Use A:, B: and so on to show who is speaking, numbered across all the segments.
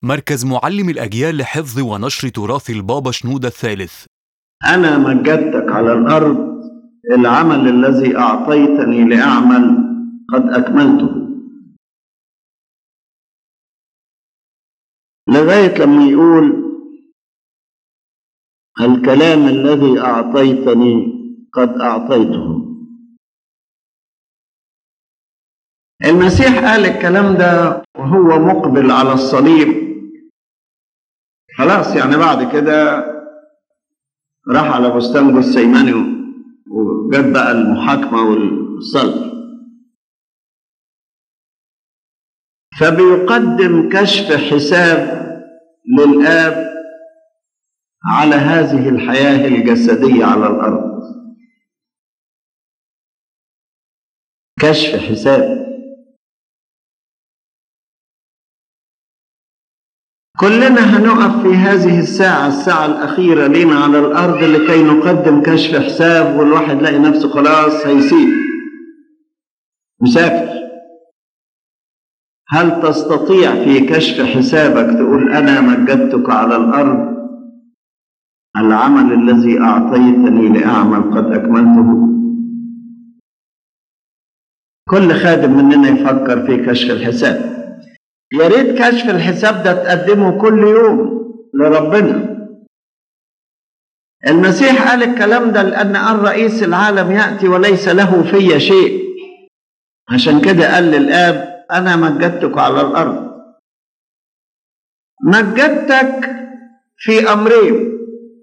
A: مركز معلم الأجيال لحفظ ونشر تراث البابا شنودة الثالث
B: أنا مجدتك على الأرض العمل الذي أعطيتني لأعمل قد أكملته لغاية لما يقول الكلام الذي أعطيتني قد أعطيته المسيح قال الكلام ده وهو مقبل على الصليب خلاص يعني بعد كده راح على بستان جثيماني وجت بقى المحاكمة والصلب فبيقدم كشف حساب للآب على هذه الحياة الجسدية على الأرض كشف حساب كلنا هنقف في هذه الساعة الساعة الأخيرة لنا على الأرض لكي نقدم كشف حساب والواحد لاقي نفسه خلاص هيسيب مسافر هل تستطيع في كشف حسابك تقول أنا مجدتك على الأرض العمل الذي أعطيتني لأعمل قد أكملته كل خادم مننا يفكر في كشف الحساب يا ريت كشف الحساب ده تقدمه كل يوم لربنا المسيح قال الكلام ده لأن قال رئيس العالم يأتي وليس له في شيء عشان كده قال للآب أنا مجدتك على الأرض مجدتك في أمرين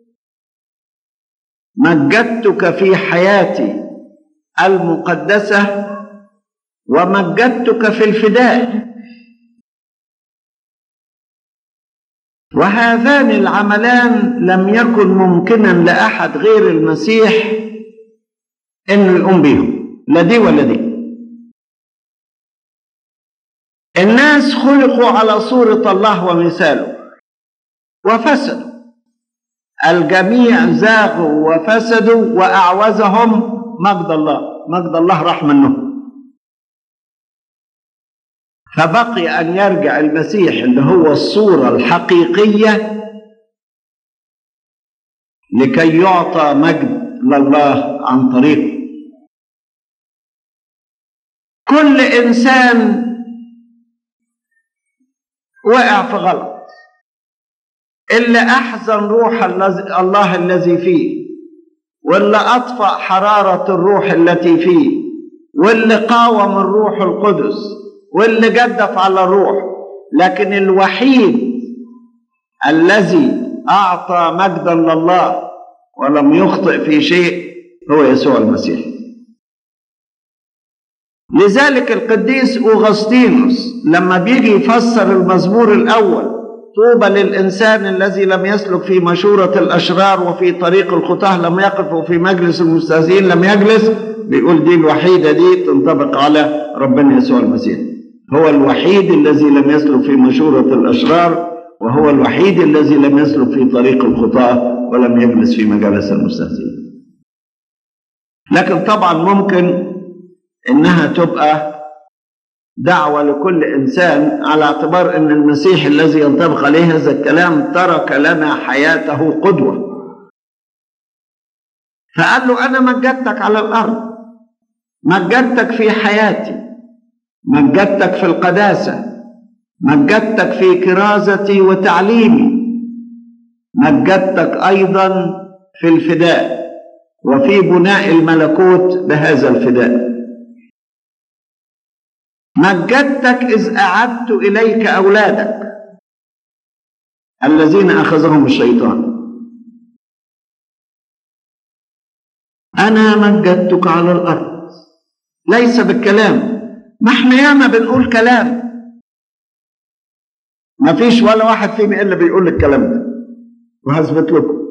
B: مجدتك في حياتي المقدسة ومجدتك في الفداء وهذان العملان لم يكن ممكنا لأحد غير المسيح انه يقوم بهم لا دي ولا دي الناس خلقوا على صورة الله ومثاله وفسدوا الجميع زاغوا وفسدوا وأعوزهم مجد الله مجد الله راح منهم فبقي أن يرجع المسيح اللي هو الصورة الحقيقية لكي يعطى مجد لله عن طريقه كل إنسان وقع في غلط اللي أحزن روح الله الذي فيه واللي أطفأ حرارة الروح التي فيه واللي قاوم الروح القدس واللي جدف على الروح لكن الوحيد الذي أعطى مجدا لله ولم يخطئ في شيء هو يسوع المسيح لذلك القديس أوغسطينوس لما بيجي يفسر المزمور الأول طوبى للإنسان الذي لم يسلك في مشورة الأشرار وفي طريق الخطاه لم يقف وفي مجلس المستهزئين لم يجلس بيقول دي الوحيدة دي تنطبق على ربنا يسوع المسيح هو الوحيد الذي لم يسلك في مشورة الأشرار وهو الوحيد الذي لم يسلك في طريق الخطاة ولم يجلس في مجالس المستهزئين لكن طبعا ممكن انها تبقى دعوة لكل إنسان على اعتبار أن المسيح الذي ينطبق عليه هذا الكلام ترك لنا حياته قدوة فقال له أنا مجدتك على الأرض مجدتك في حياتي مجدتك في القداسة مجدتك في كرازتي وتعليمي مجدتك أيضا في الفداء وفي بناء الملكوت بهذا الفداء مجدتك إذ أعدت إليك أولادك الذين أخذهم الشيطان أنا مجدتك على الأرض ليس بالكلام ما احنا ياما بنقول كلام ما فيش ولا واحد فينا إلا بيقول الكلام ده وهثبت لكم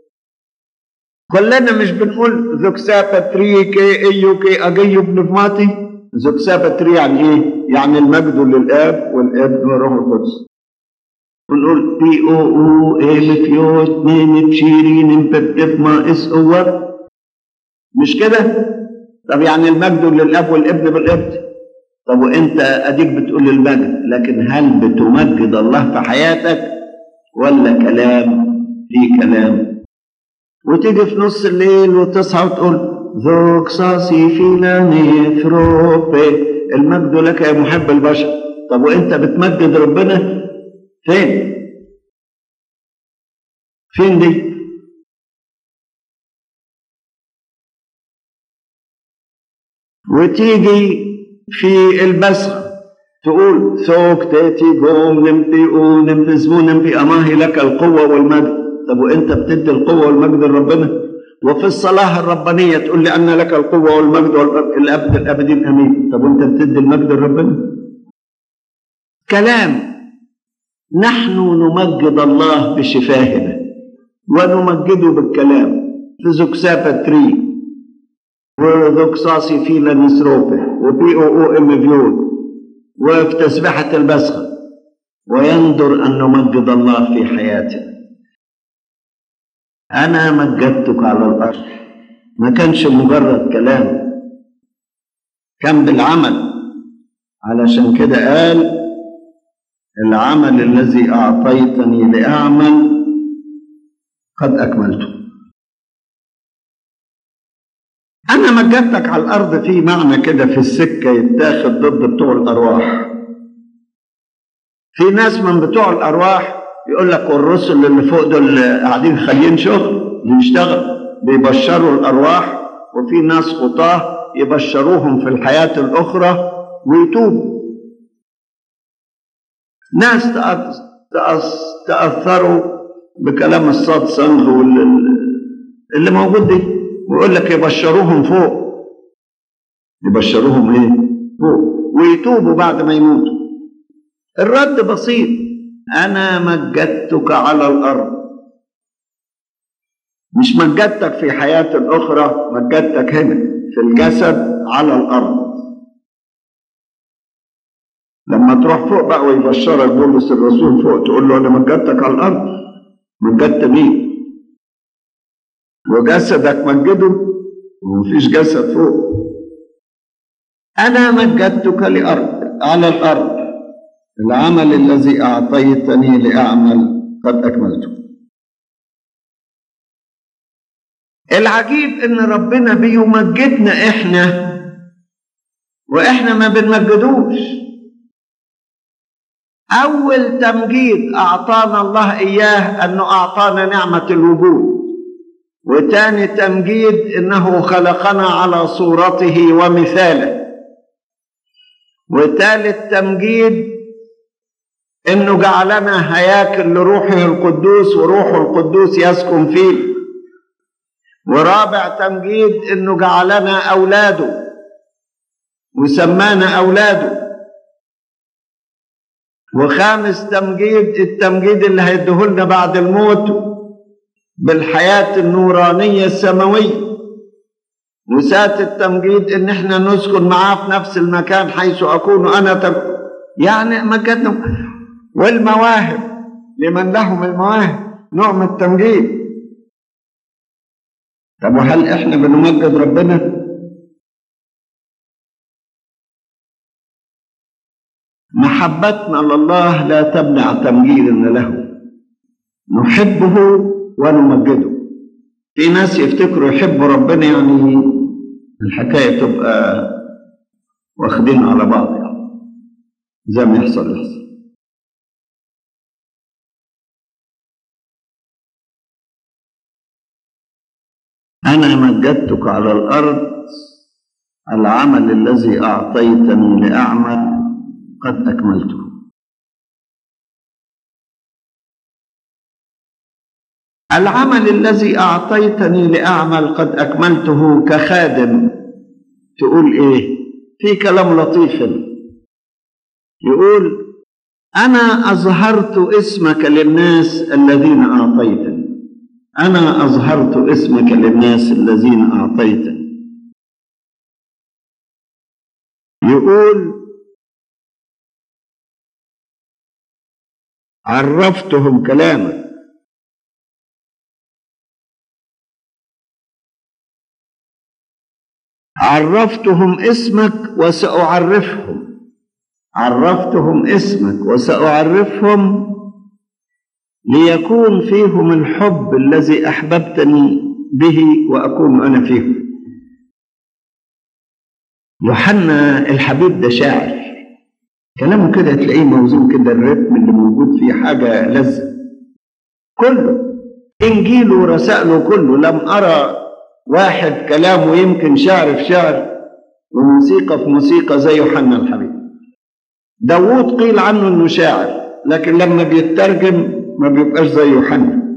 B: كلنا مش بنقول ذوكسابا تريكي ايوكي اجيو بنفماتي زوكسابا تري يعني ايه؟ يعني المجد للاب والابن والروح القدس. ونقول بي او او ال فيو اتنين بشيرين بتف ما اس اور مش كده؟ طب يعني المجد للاب والابن بالابن طب وانت اديك بتقول المجد لكن هل بتمجد الله في حياتك ولا كلام في كلام وتيجي في نص الليل وتصحى وتقول ذوق صاصي فينا نفروبي المجد لك يا محب البشر طب وانت بتمجد ربنا فين فين دي وتيجي في البسخ تقول ثوك تاتي قوم نمتي ونمتي زبون نمتي أماهي لك القوة والمجد طب وانت بتدي القوة والمجد لربنا وفي الصلاة الربانية تقول لي أن لك القوة والمجد والأبد الأبدين أمين طب وانت بتدي المجد لربنا كلام نحن نمجد الله بشفاهنا ونمجده بالكلام في زكسابة تري وذكساسي في لنسروبه وبي او او ام فيود وفي تسبحة البسخة ويندر أن نمجد الله في حياتنا أنا مجدتك على الأرض ما كانش مجرد كلام كان بالعمل علشان كده قال العمل الذي أعطيتني لأعمل قد أكملته أنا مجدتك على الأرض في معنى كده في السكة يتاخد ضد بتوع الأرواح في ناس من بتوع الأرواح يقول لك والرسل اللي فوق دول قاعدين خاليين شغل بيشتغل بيبشروا الأرواح وفي ناس خطاه يبشروهم في الحياة الأخرى ويتوبوا ناس تأثروا بكلام الصاد صنغ اللي موجود دي ويقول لك يبشروهم فوق يبشروهم ايه فوق ويتوبوا بعد ما يموتوا الرد بسيط انا مجدتك على الارض مش مجدتك في حياة الأخرى مجدتك هنا في الجسد على الأرض لما تروح فوق بقى ويبشرك بولس الرسول فوق تقول له أنا مجدتك على الأرض مجدت مين؟ وجسدك مجده ومفيش جسد فوق أنا مجدتك لأرض على الأرض العمل الذي أعطيتني لأعمل قد أكملته العجيب إن ربنا بيمجدنا إحنا وإحنا ما بنمجدوش أول تمجيد أعطانا الله إياه أنه أعطانا نعمة الوجود وتاني تمجيد انه خلقنا على صورته ومثاله وتالت تمجيد انه جعلنا هياكل لروحه القدوس وروحه القدوس يسكن فيه ورابع تمجيد انه جعلنا اولاده وسمانا اولاده وخامس تمجيد التمجيد اللي هيديهولنا بعد الموت بالحياة النورانية السماوية وسات التمجيد ان احنا نسكن معاه في نفس المكان حيث اكون انا تكون يعني مجدنا والمواهب لمن لهم المواهب نوع من التمجيد طب وهل احنا بنمجد ربنا محبتنا لله لا تمنع تمجيدنا له نحبه ونمجده في ناس يفتكروا يحبوا ربنا يعني الحكاية تبقى واخدين على بعض يعني زي ما يحصل يحصل أنا مجدتك على الأرض العمل الذي أعطيتني لأعمل قد أكملته العمل الذي أعطيتني لأعمل قد أكملته كخادم تقول إيه في كلام لطيف يقول أنا أظهرت اسمك للناس الذين أعطيتني أنا أظهرت اسمك للناس الذين أعطيتني يقول عرفتهم كلامك عرفتهم اسمك وسأعرفهم عرفتهم اسمك وسأعرفهم ليكون فيهم الحب الذي أحببتني به وأكون أنا فيهم يوحنا الحبيب ده شاعر كلامه كده تلاقيه موزون كده الرتم اللي موجود فيه حاجة لذة كله إنجيله ورسائله كله لم أرى واحد كلامه يمكن شعر في شعر وموسيقى في موسيقى زي يوحنا الحبيب داوود قيل عنه انه شاعر لكن لما بيترجم ما بيبقاش زي يوحنا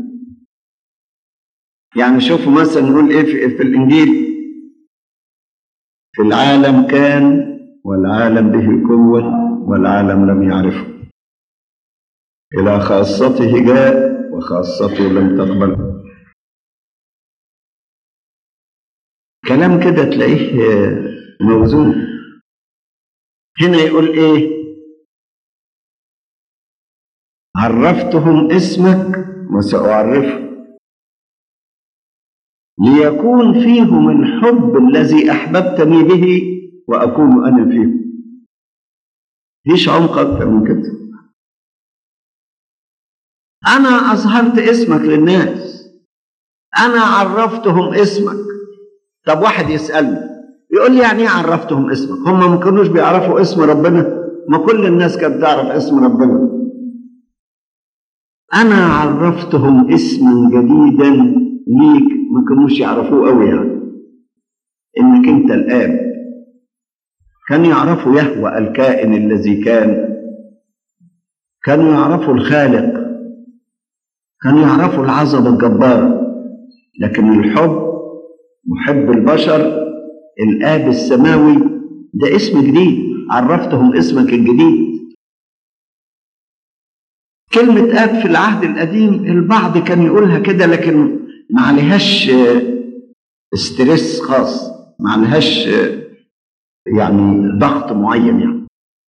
B: يعني شوفوا مثلا نقول ايه في, في الانجيل في العالم كان والعالم به كون والعالم لم يعرفه الى خاصته جاء وخاصته لم تقبله كلام كده تلاقيه موزون هنا يقول ايه عرفتهم اسمك وسأعرفهم ليكون فيهم الحب الذي أحببتني به وأكون أنا فيهم ليش عمق أكتر من كده أنا أظهرت اسمك للناس أنا عرفتهم اسمك طب واحد يسألني يقول لي يعني ايه عرفتهم اسمك هم ما كانوش بيعرفوا اسم ربنا ما كل الناس كانت تعرف اسم ربنا انا عرفتهم اسما جديدا ليك ما كانوش يعرفوه قوي يعني انك انت الاب كانوا يعرفوا يهوى الكائن الذي كان كانوا يعرفوا الخالق كانوا يعرفوا العظمه الجباره لكن الحب محب البشر الآب السماوي ده اسم جديد عرفتهم اسمك الجديد كلمة آب في العهد القديم البعض كان يقولها كده لكن ما عليهاش استرس خاص ما عليهاش يعني ضغط معين يعني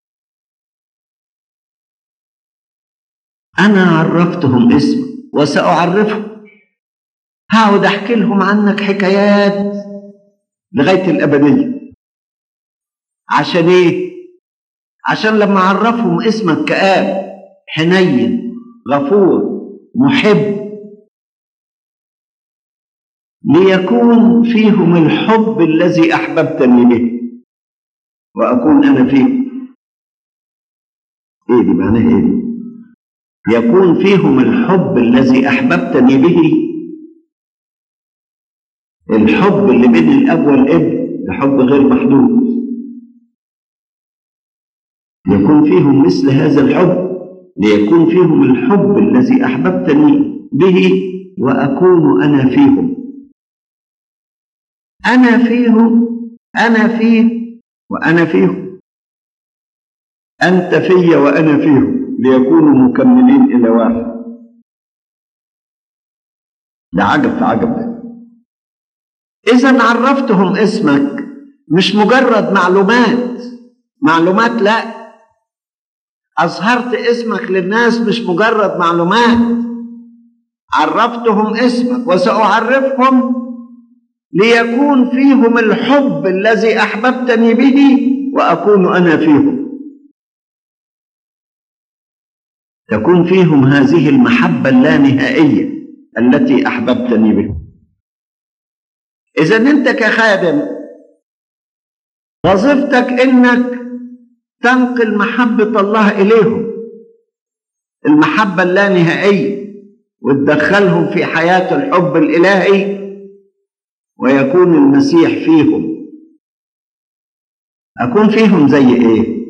B: أنا عرفتهم اسمك وسأعرفهم هقعد أحكي لهم عنك حكايات لغاية الأبدية عشان إيه؟ عشان لما أعرفهم اسمك كآب حنين غفور محب ليكون فيهم الحب الذي أحببتني به وأكون أنا فيهم إيه دي معناها إيه دي؟ يكون فيهم الحب الذي أحببتني به الحب اللي بين الاب والابن ده حب غير محدود ليكون فيهم مثل هذا الحب ليكون فيهم الحب الذي احببتني به واكون انا فيهم انا فيهم انا فيه وانا فيهم انت في وانا فيهم ليكونوا مكملين الى واحد ده عجب في عجب ده إذا عرفتهم اسمك مش مجرد معلومات معلومات لا أظهرت اسمك للناس مش مجرد معلومات عرفتهم اسمك وسأعرفهم ليكون فيهم الحب الذي أحببتني به وأكون أنا فيهم تكون فيهم هذه المحبة اللانهائية التي أحببتني بها إذا أنت كخادم وظيفتك إنك تنقل محبة الله إليهم المحبة اللانهائية وتدخلهم في حياة الحب الإلهي ويكون المسيح فيهم أكون فيهم زي إيه؟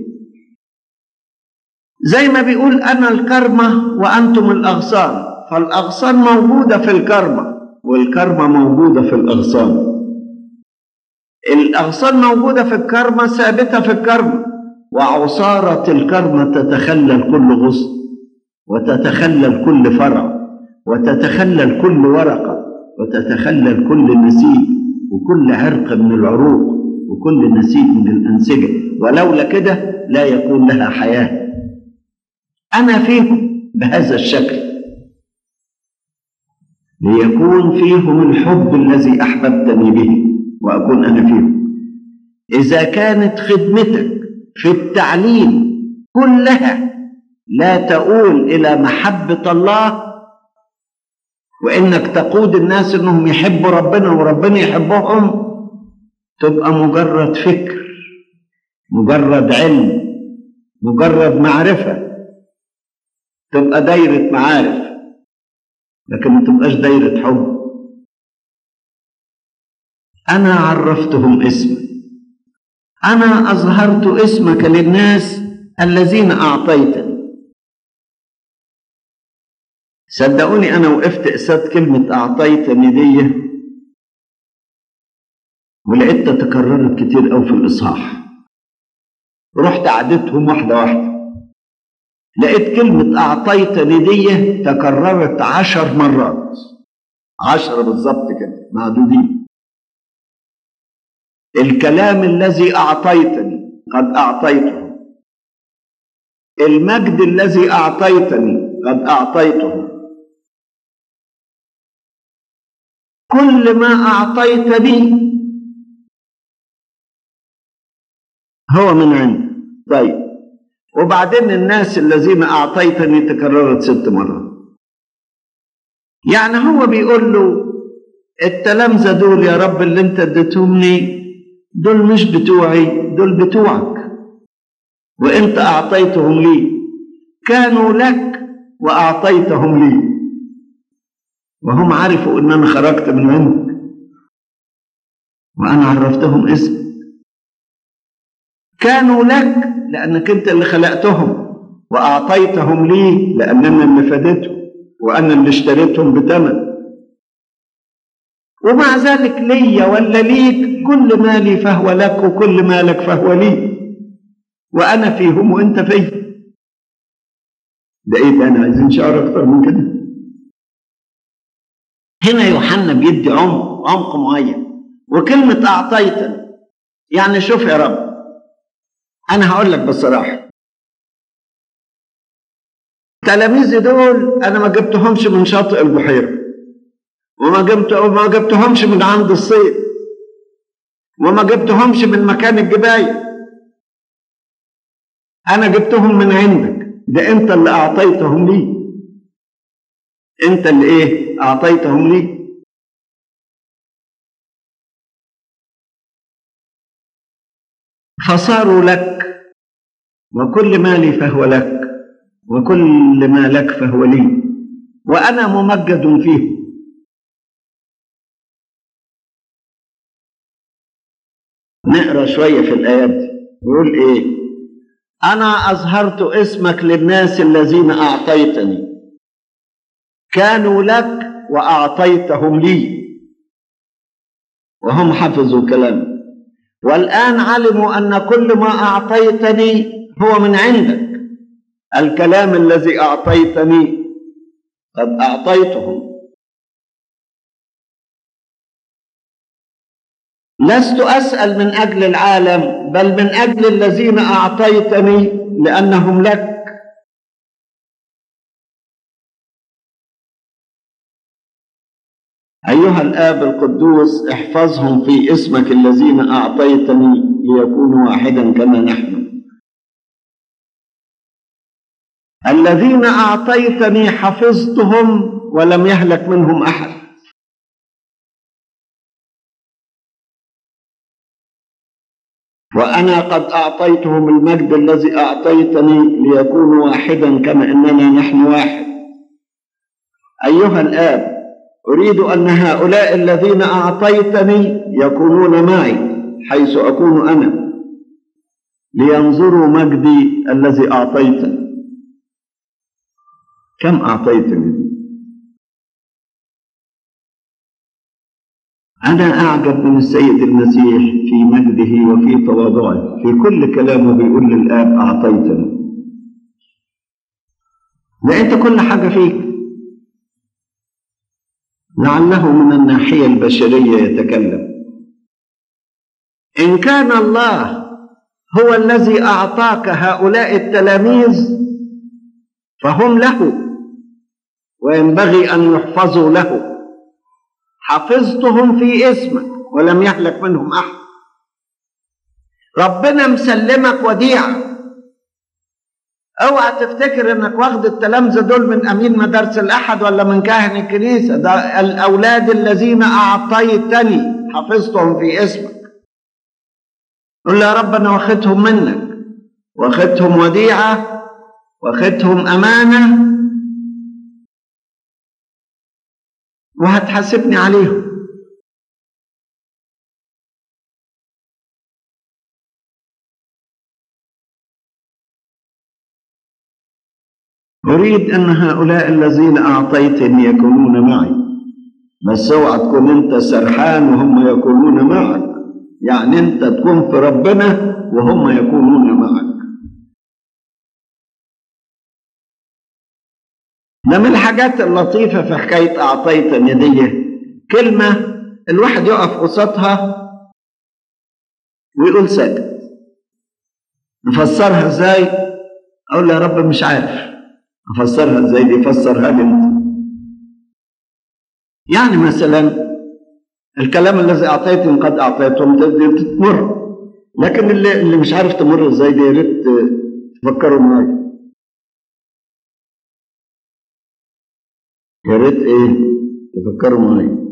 B: زي ما بيقول أنا الكرمة وأنتم الأغصان فالأغصان موجودة في الكرمة والكرمة موجودة في الأغصان الأغصان موجودة في الكرمة ثابتة في الكرمة وعصارة الكرمة تتخلل كل غصن وتتخلل كل فرع وتتخلل كل ورقة وتتخلل كل نسيج وكل عرق من العروق وكل نسيج من الأنسجة ولولا كده لا يكون لها حياة أنا فيهم بهذا الشكل ليكون فيهم الحب الذي أحببتني به وأكون أنا فيهم إذا كانت خدمتك في التعليم كلها لا تؤول الى محبه الله وانك تقود الناس انهم يحبوا ربنا وربنا يحبهم تبقى مجرد فكر مجرد علم مجرد معرفه تبقى دايره معارف لكن ما تبقاش دايره حب انا عرفتهم اسمك انا اظهرت اسمك للناس الذين اعطيتني صدقوني انا وقفت قصاد كلمه اعطيتني دي ولقيتها تكررت كتير قوي في الاصحاح رحت عدتهم واحده واحده لقيت كلمة أعطيتني دي تكررت عشر مرات عشرة بالظبط كده معدودين الكلام الذي أعطيتني قد أعطيته المجد الذي أعطيتني قد أعطيته كل ما أعطيتني هو من عندي طيب وبعدين الناس الذين أعطيتني تكررت ست مرات يعني هو بيقول له التلامذة دول يا رب اللي انت اديتهم لي دول مش بتوعي دول بتوعك وانت اعطيتهم لي كانوا لك واعطيتهم لي وهم عرفوا ان انا خرجت من عندك وانا عرفتهم اسمك كانوا لك لانك انت اللي خلقتهم واعطيتهم لي لان انا اللي فديتهم وانا اللي اشتريتهم بثمن ومع ذلك ليا ولا ليك كل مالي فهو لك وكل مالك فهو لي وانا فيهم وانت فيا ده ايه ده انا عايزين شعر اكتر من كده هنا يوحنا بيدي عمق عمق معين وكلمة أعطيتني يعني شوف يا رب أنا هقول لك بصراحة تلاميذي دول أنا ما جبتهمش من شاطئ البحيرة وما جبت وما جبتهمش من عند الصيد وما جبتهمش من مكان الجباية أنا جبتهم من عندك ده أنت اللي أعطيتهم لي أنت اللي إيه أعطيتهم لي فصاروا لك وكل مالي فهو لك وكل ما لك فهو لي وأنا ممجد فيه نقرا شويه في الايات دي يقول ايه انا اظهرت اسمك للناس الذين اعطيتني كانوا لك واعطيتهم لي وهم حفظوا كلامي والان علموا ان كل ما اعطيتني هو من عندك الكلام الذي اعطيتني قد اعطيتهم لست اسال من اجل العالم بل من اجل الذين اعطيتني لانهم لك ايها الاب القدوس احفظهم في اسمك الذين اعطيتني ليكونوا واحدا كما نحن الذين اعطيتني حفظتهم ولم يهلك منهم احد وأنا قد أعطيتهم المجد الذي أعطيتني ليكونوا واحدا كما أننا نحن واحد أيها الآب أريد أن هؤلاء الذين أعطيتني يكونون معي حيث أكون أنا لينظروا مجدي الذي أعطيتني كم أعطيتني أنا أعجب من السيد المسيح في مجده وفي تواضعه في كل كلامه بيقول للآب أعطيتني لقيت كل حاجة فيك لعله من الناحية البشرية يتكلم إن كان الله هو الذي أعطاك هؤلاء التلاميذ فهم له وينبغي أن يحفظوا له حفظتهم في اسمك ولم يهلك منهم احد ربنا مسلمك وديعه اوعى تفتكر انك واخد التلامذة دول من امين مدارس الاحد ولا من كاهن الكنيسة ده الاولاد الذين اعطيتني حفظتهم في اسمك قل يا رب انا واخدهم منك واخدهم وديعة واخدهم امانة وهتحاسبني عليهم أريد أن هؤلاء الذين أعطيتني يكونون معي بس اوعى تكون أنت سرحان وهم يكونون معك يعني أنت تكون في ربنا وهم يكونون معك ده من الحاجات اللطيفة في حكاية أعطيتني دي كلمة الواحد يقف قصادها ويقول ساكت نفسرها ازاي اقول له يا رب مش عارف افسرها ازاي دي فسرها لي انت يعني مثلا الكلام الذي اعطيتني قد اعطيتهم تمر لكن اللي, اللي مش عارف تمر ازاي دي يا ريت تفكروا معايا يا ريت ايه تفكروا معايا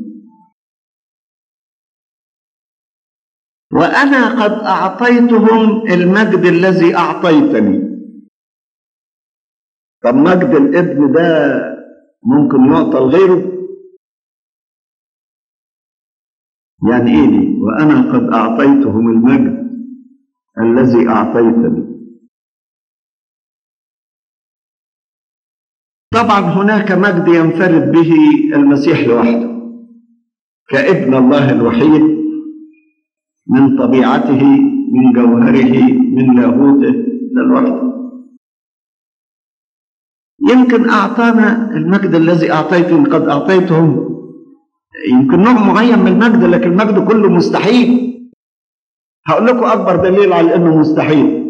B: وانا قد اعطيتهم المجد الذي اعطيتني طب مجد الابن ده ممكن يعطى لغيره يعني ايه دي وانا قد اعطيتهم المجد الذي اعطيتني طبعا هناك مجد ينفرد به المسيح لوحده كابن الله الوحيد من طبيعته من جوهره من لاهوته ده لوحده يمكن أعطانا المجد الذي أعطيتهم قد أعطيتهم يمكن نوع معين من المجد لكن المجد كله مستحيل هقول لكم أكبر دليل على إنه مستحيل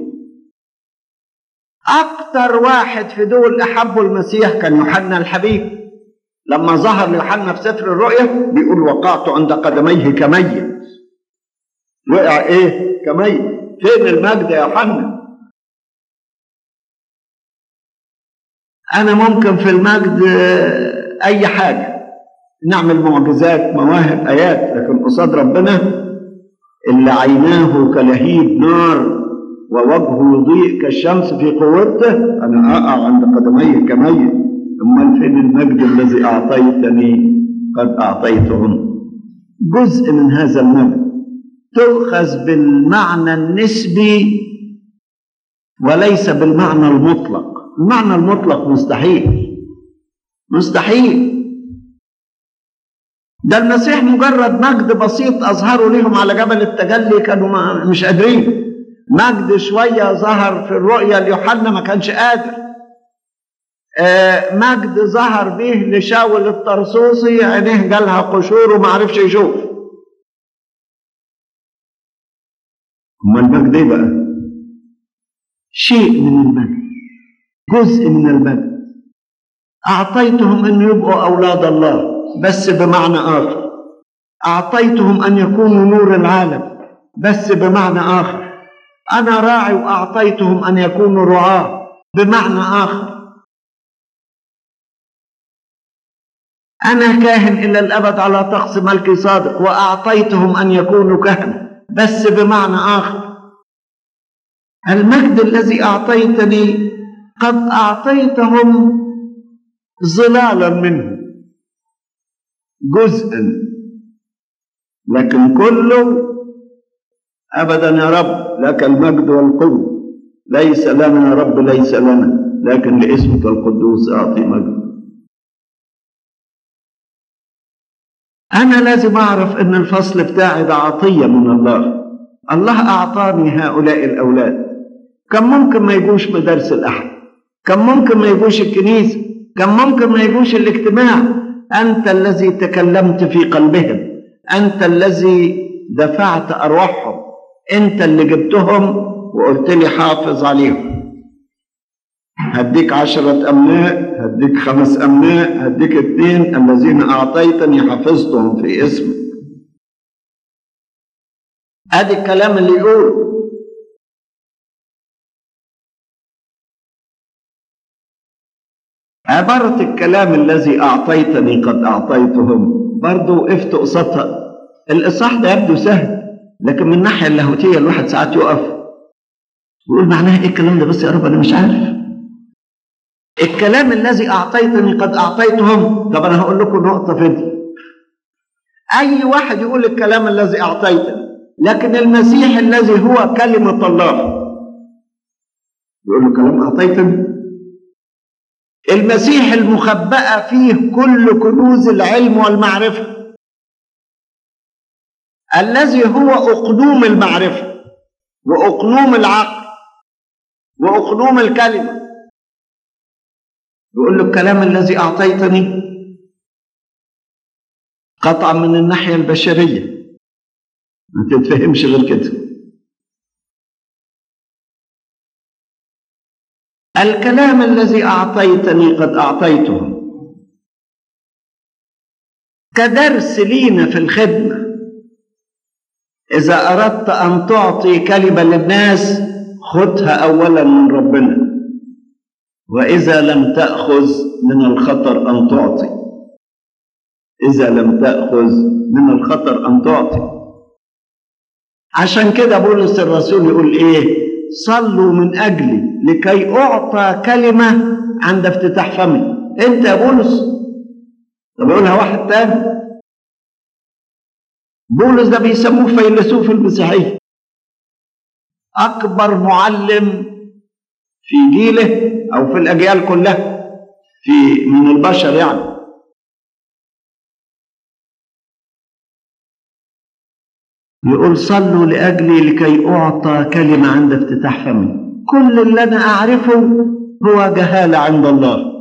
B: أكتر واحد في دول أحبوا المسيح كان يوحنا الحبيب لما ظهر ليوحنا في سفر الرؤيا بيقول وقعت عند قدميه كميت وقع إيه كميت فين المجد يا يوحنا أنا ممكن في المجد أي حاجة نعمل معجزات مواهب آيات لكن قصاد ربنا اللي عيناه كلهيب نار ووجهه يضيء كالشمس في قوته أنا أقع عند قدمي كميت أمال فين المجد الذي أعطيتني قد أعطيتهم جزء من هذا المجد تؤخذ بالمعنى النسبي وليس بالمعنى المطلق المعنى المطلق مستحيل مستحيل ده المسيح مجرد مجد بسيط أظهره لهم على جبل التجلي كانوا مش قادرين مجد شوية ظهر في الرؤيا ليوحنا ما كانش قادر آه مجد ظهر به لشاول الطرسوسي عينيه جالها قشور وما عرفش يشوف امال المجد ايه بقى شيء من المجد جزء من المجد أعطيتهم أن يبقوا أولاد الله بس بمعنى آخر أعطيتهم أن يكونوا نور العالم بس بمعنى آخر أنا راعي وأعطيتهم أن يكونوا رعاة بمعنى آخر أنا كاهن إلى الأبد على طقس ملكي صادق وأعطيتهم أن يكونوا كهنة بس بمعنى آخر المجد الذي أعطيتني قد أعطيتهم ظلالا منه جزءا لكن كله أبدا يا رب لك المجد والقوة ليس لنا يا رب ليس لنا لكن لاسمك القدوس أعطي مجد أنا لازم أعرف أن الفصل بتاعي ده عطية من الله الله أعطاني هؤلاء الأولاد كان ممكن ما يجوش مدارس الأحد كان ممكن ما يجوش الكنيسة كان ممكن ما يجوش الاجتماع أنت الذي تكلمت في قلبهم أنت الذي دفعت أرواحهم أنت اللي جبتهم وقلت لي حافظ عليهم هديك عشرة أمناء هديك خمس أمناء هديك اتنين الذين أعطيتني حفظتهم في اسمك ادي الكلام اللي يقول عبارة الكلام الذي أعطيتني قد أعطيتهم برضو وقفت قصادها الإصحاح ده يبدو سهل لكن من الناحية اللاهوتية الواحد ساعات يقف ويقول معناها إيه الكلام ده بس يا رب أنا مش عارف الكلام الذي أعطيتني قد أعطيتهم طب أنا هقول لكم نقطة فدي أي واحد يقول الكلام الذي أعطيتني لكن المسيح الذي هو كلمة الله يقول له كلام أعطيتني المسيح المخبأة فيه كل كنوز العلم والمعرفة الذي هو أقنوم المعرفة وأقنوم العقل وأقنوم الكلمة يقول له الكلام الذي أعطيتني قطعا من الناحية البشرية ما تتفهمش غير كده الكلام الذي أعطيتني قد أعطيته كدرس لينا في الخدمة إذا أردت أن تعطي كلمة للناس خذها أولا من ربنا وإذا لم تأخذ من الخطر أن تعطي إذا لم تأخذ من الخطر أن تعطي عشان كده بولس الرسول يقول إيه صلوا من أجلي لكي أعطى كلمة عند افتتاح فمي أنت يا بولس طب يقولها واحد تاني بولس ده بيسموه فيلسوف المسيحية أكبر معلم في جيله أو في الأجيال كلها في من البشر يعني يقول صلوا لأجلي لكي أعطى كلمة عند افتتاح فمي كل اللي أنا أعرفه هو جهالة عند الله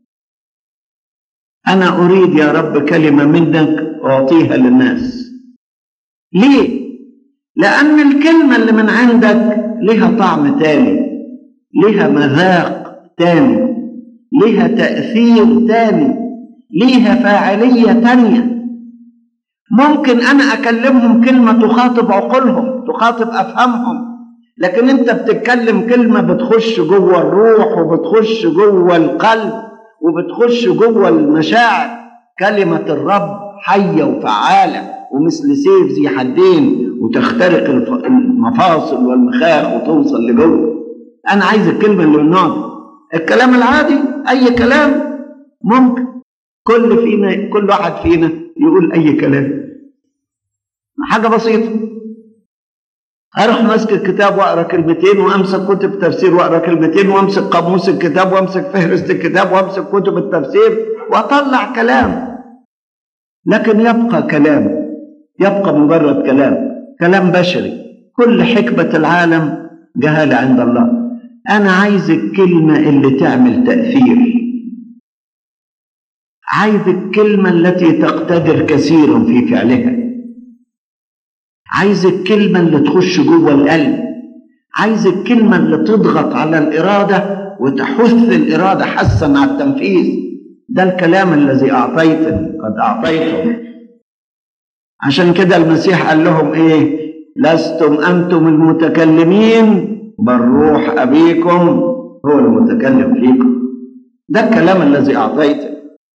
B: أنا أريد يا رب كلمة منك أعطيها للناس ليه؟ لأن الكلمة اللي من عندك لها طعم تاني لها مذاق تاني لها تأثير تاني لها فاعلية تانية ممكن أنا أكلمهم كلمة تخاطب عقولهم تخاطب أفهمهم لكن أنت بتتكلم كلمة بتخش جوه الروح وبتخش جوه القلب وبتخش جوه المشاعر كلمة الرب حية وفعالة ومثل سيف ذي حدين وتخترق المفاصل والمخاخ وتوصل لجوه أنا عايز الكلمة اللي من النوع ده الكلام العادي أي كلام ممكن كل فينا كل واحد فينا يقول أي كلام حاجة بسيطة أروح ماسك الكتاب وأقرأ كلمتين وأمسك كتب تفسير وأقرأ كلمتين وأمسك قاموس الكتاب وأمسك فهرست الكتاب وأمسك كتب التفسير وأطلع كلام لكن يبقى كلام يبقى مجرد كلام كلام بشري كل حكمة العالم جهالة عند الله أنا عايز الكلمة اللي تعمل تأثير عايز الكلمة التي تقتدر كثيرا في فعلها عايز الكلمة اللي تخش جوه القلب عايز الكلمة اللي تضغط على الإرادة وتحث الإرادة حثا على التنفيذ ده الكلام الذي أعطيتني قد أعطيته عشان كده المسيح قال لهم إيه لستم أنتم المتكلمين بل روح أبيكم هو المتكلم فيكم ده الكلام الذي أعطيته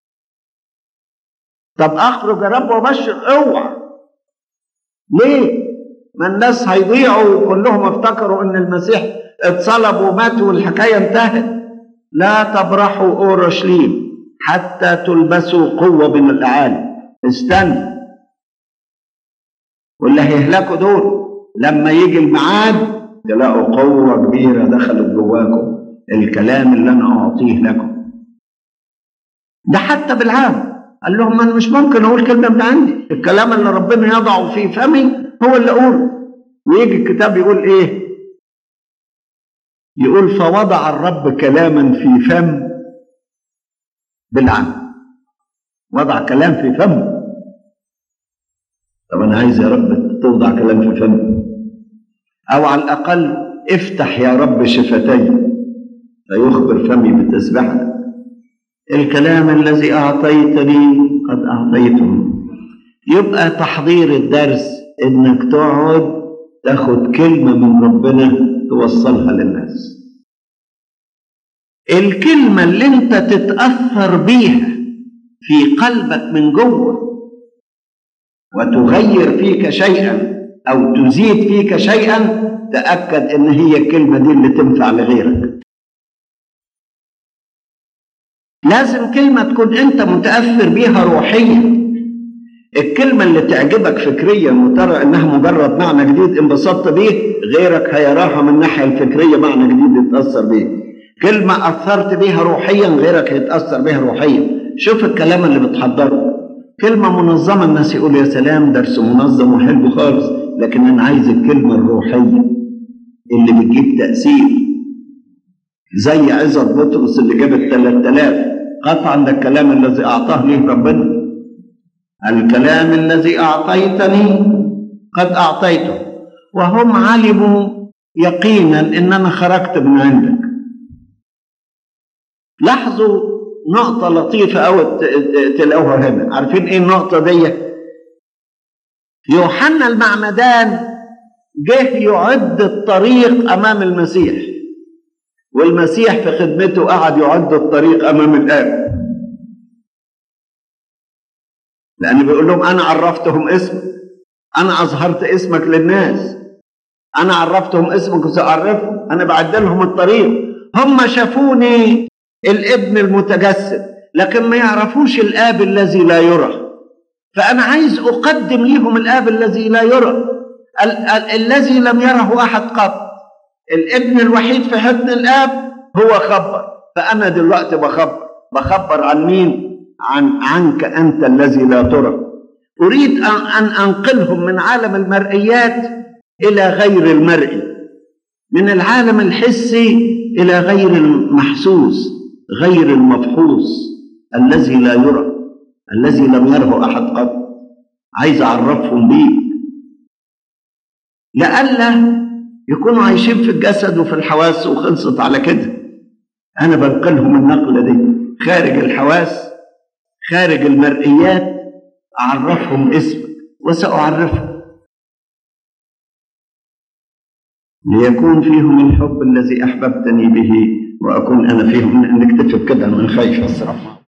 B: طب أخرج يا رب وبشر اوعى ليه؟ ما الناس هيضيعوا كلهم افتكروا ان المسيح اتصلب ومات والحكايه انتهت لا تبرحوا اورشليم حتى تلبسوا قوه من الاعالي استنى واللي هيهلكوا دول لما يجي الميعاد تلاقوا قوه كبيره دخلت جواكم الكلام اللي انا اعطيه لكم ده حتى بالعام قال لهم انا مش ممكن اقول كلمه من عندي الكلام اللي ربنا يضعه في فمي هو اللي اقوله ويجي الكتاب يقول ايه يقول فوضع الرب كلاما في فم بالعام وضع كلام في فم طب انا عايز يا رب توضع كلام في فم او على الاقل افتح يا رب شفتي فيخبر فمي بالتسبحه الكلام الذي أعطيتني قد أعطيته يبقى تحضير الدرس إنك تقعد تاخد كلمة من ربنا توصلها للناس الكلمة اللي انت تتأثر بيها في قلبك من جوه وتغير فيك شيئا او تزيد فيك شيئا تأكد ان هي الكلمة دي اللي تنفع لغيرك لازم كلمة تكون انت متأثر بيها روحيا الكلمة اللي تعجبك فكريا وترى انها مجرد معنى جديد انبسطت بيه غيرك هيراها من الناحية الفكرية معنى جديد يتأثر بيه كلمة أثرت بيها روحيا غيرك هيتأثر بيها روحيا شوف الكلام اللي بتحضره كلمة منظمة الناس يقول يا سلام درس منظم وحلو خالص لكن أنا عايز الكلمة الروحية اللي بتجيب تأثير زي عزت بطرس اللي جابت 3000 قطعا ده الكلام الذي أعطاه لي ربنا الكلام الذي أعطيتني قد أعطيته وهم علموا يقينا إن أنا خرجت من عندك لاحظوا نقطة لطيفة أوي تلاقوها هنا عارفين إيه النقطة دي يوحنا المعمدان جه يعد الطريق أمام المسيح والمسيح في خدمته قعد يعد الطريق أمام الآب لأن بيقول لهم أنا عرفتهم اسمك أنا أظهرت اسمك للناس أنا عرفتهم اسمك وسأعرفهم أنا بعد لهم الطريق هم شافوني الابن المتجسد لكن ما يعرفوش الآب الذي لا يرى فأنا عايز أقدم لهم الآب الذي لا يرى ال- ال- الذي لم يره أحد قط الابن الوحيد في حضن الآب هو خبر فأنا دلوقتي بخبر بخبر عن مين عن عنك أنت الذي لا ترى أريد أن أن أنقلهم من عالم المرئيات إلى غير المرئي من العالم الحسي إلى غير المحسوس غير المفحوص الذي لا يرى الذي لم يره أحد قط عايز أعرفهم بيه لئلا يكونوا عايشين في الجسد وفي الحواس وخلصت على كده أنا بنقلهم النقلة دي خارج الحواس خارج المرئيات أعرفهم اسمك وسأعرفهم ليكون فيهم الحب الذي أحببتني به وأكون أنا فيهم نكتفي بكده من خايف الصراحة